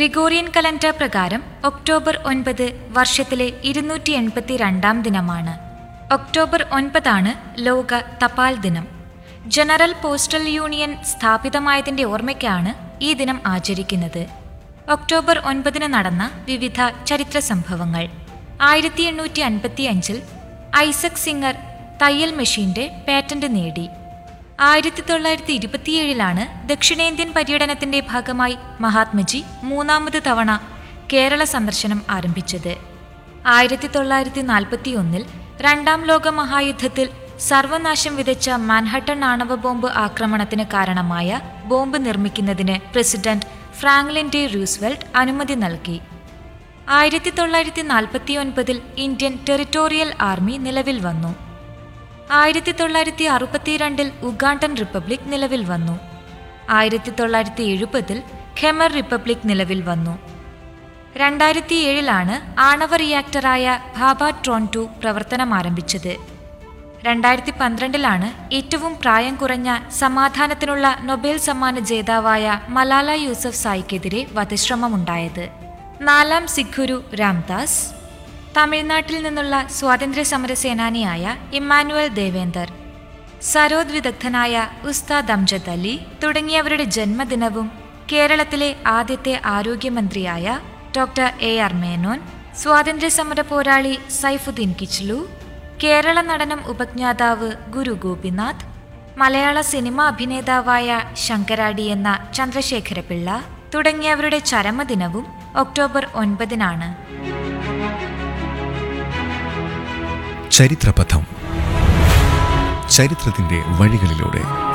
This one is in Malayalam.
ഗ്രിഗോറിയൻ കലണ്ടർ പ്രകാരം ഒക്ടോബർ ഒൻപത് വർഷത്തിലെ ഇരുന്നൂറ്റി എൺപത്തി രണ്ടാം ദിനമാണ് ഒക്ടോബർ ഒൻപതാണ് ലോക തപാൽ ദിനം ജനറൽ പോസ്റ്റൽ യൂണിയൻ സ്ഥാപിതമായതിന്റെ ഓർമ്മയ്ക്കാണ് ഈ ദിനം ആചരിക്കുന്നത് ഒക്ടോബർ ഒൻപതിന് നടന്ന വിവിധ ചരിത്ര സംഭവങ്ങൾ ആയിരത്തി എണ്ണൂറ്റി അൻപത്തി അഞ്ചിൽ ഐസക് സിംഗർ തയ്യൽ മെഷീന്റെ പാറ്റന്റ് നേടി ആയിരത്തി തൊള്ളായിരത്തി ഇരുപത്തിയേഴിലാണ് ദക്ഷിണേന്ത്യൻ പര്യടനത്തിന്റെ ഭാഗമായി മഹാത്മജി മൂന്നാമത് തവണ കേരള സന്ദർശനം ആരംഭിച്ചത് ആയിരത്തി തൊള്ളായിരത്തി നാൽപ്പത്തി ഒന്നിൽ രണ്ടാം ലോക മഹായുദ്ധത്തിൽ സർവനാശം വിതച്ച മാൻഹട്ടൺ ആണവ ബോംബ് ആക്രമണത്തിന് കാരണമായ ബോംബ് നിർമ്മിക്കുന്നതിന് പ്രസിഡന്റ് ഫ്രാങ്ക്ലിൻ ഡി റൂസ്വെൽറ്റ് അനുമതി നൽകി ആയിരത്തി തൊള്ളായിരത്തി നാൽപ്പത്തി ഒൻപതിൽ ഇന്ത്യൻ ടെറിട്ടോറിയൽ ആർമി നിലവിൽ വന്നു ആയിരത്തി തൊള്ളായിരത്തി അറുപത്തിരണ്ടിൽ ഉഗാണ്ടൻ റിപ്പബ്ലിക് നിലവിൽ വന്നു ആയിരത്തി തൊള്ളായിരത്തി എഴുപതിൽ ഖെമർ റിപ്പബ്ലിക് നിലവിൽ വന്നു രണ്ടായിരത്തി ഏഴിലാണ് ആണവ റിയാക്ടറായ ഭാബ ട്രോൺ ടു പ്രവർത്തനം ആരംഭിച്ചത് രണ്ടായിരത്തി പന്ത്രണ്ടിലാണ് ഏറ്റവും പ്രായം കുറഞ്ഞ സമാധാനത്തിനുള്ള നൊബേൽ സമ്മാന ജേതാവായ മലാല യൂസഫ് സായിക്കെതിരെ വധശ്രമമുണ്ടായത് നാലാം സിഖുരു രാംദാസ് തമിഴ്നാട്ടിൽ നിന്നുള്ള സ്വാതന്ത്ര്യ സമര സേനാനിയായ ഇമ്മാനുവൽ ദേവേന്ദർ സരോദ് വിദഗ്ധനായ ഉസ്താദ് അംജദ് അലി തുടങ്ങിയവരുടെ ജന്മദിനവും കേരളത്തിലെ ആദ്യത്തെ ആരോഗ്യമന്ത്രിയായ ഡോക്ടർ എ ആർ മേനോൻ സ്വാതന്ത്ര്യ സമര പോരാളി സൈഫുദ്ദീൻ കിച്ലു കേരള നടനം ഉപജ്ഞാതാവ് ഗുരു ഗോപിനാഥ് മലയാള സിനിമ അഭിനേതാവായ ശങ്കരാടി എന്ന ചന്ദ്രശേഖരപിള്ള തുടങ്ങിയവരുടെ ചരമദിനവും ഒക്ടോബർ ഒൻപതിനാണ് ചരിത്രപഥം ചരിത്രത്തിന്റെ വഴികളിലൂടെ